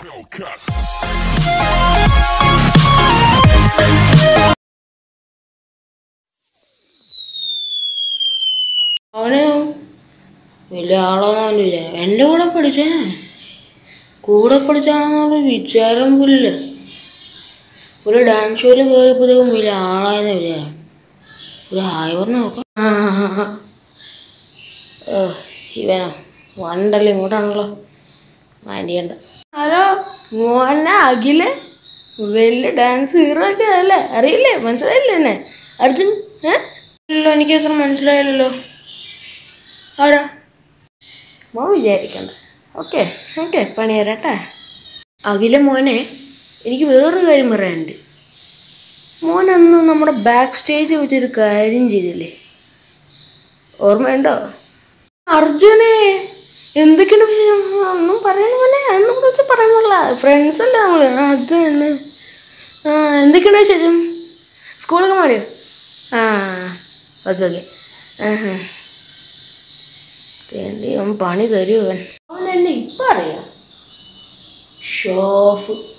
അവന് വലിയ ആളാണെന്ന് വിചാരം എൻ്റെ കൂടെ പഠിച്ചേ കൂടെ പഠിച്ചാണെന്നുള്ള വിചാരം പോലില്ല ഒരു ഡാൻസ് ഷോയിൽ കയറിയപ്പോഴത്തേക്കും വലിയ ആളായെന്ന് വിചാരം ഒരു ഹായ് പറഞ്ഞ് നോക്കാം ആ ആ, ആ. ഓ ഇവനോ വണ്ടല്ലോ ഇങ്ങോട്ടാണല്ലോ മൈൻഡ് ചെയ്യണ്ട ഹലോ മോനെ അഖില് വലിയ ഡാൻസ് ഹീറോ ഒക്കെ അല്ലേ അറിയില്ലേ മനസ്സിലായില്ലേ എന്നെ അർജുൻ ഏ ഇല്ലല്ലോ എനിക്ക് അത്ര മനസ്സിലായില്ലല്ലോ ആരാ മോ വിചാരിക്കണ്ട ഓക്കെ ഓക്കെ പണി തരാട്ടെ അഖില മോനെ എനിക്ക് വേറൊരു കാര്യം പറയാനുണ്ട് മോൻ അന്ന് നമ്മുടെ ബാക്ക് സ്റ്റേജ് വെച്ചൊരു കാര്യം ചെയ്തില്ലേ ഓർമ്മയുണ്ടോ അർജുനെ എന്തൊക്കെയാണ് വിശേഷം ഒന്നും പറയാൻ മോനെ അതൊന്നും കുറിച്ച് പറയാൻ പാടില്ല ഫ്രണ്ട്സ് അല്ലേ നമ്മൾ അത് തന്നെ ആ എന്തൊക്കെയാണ് വിശേഷം സ്കൂളൊക്കെ മാറിയോ ആ ഓക്കെ ഓക്കെ ആഹാ തേണ്ടി അവൻ പണി തരുമോ അവൻ അവൻ എന്നെ ഇപ്പം അറിയാം ഷോഫ്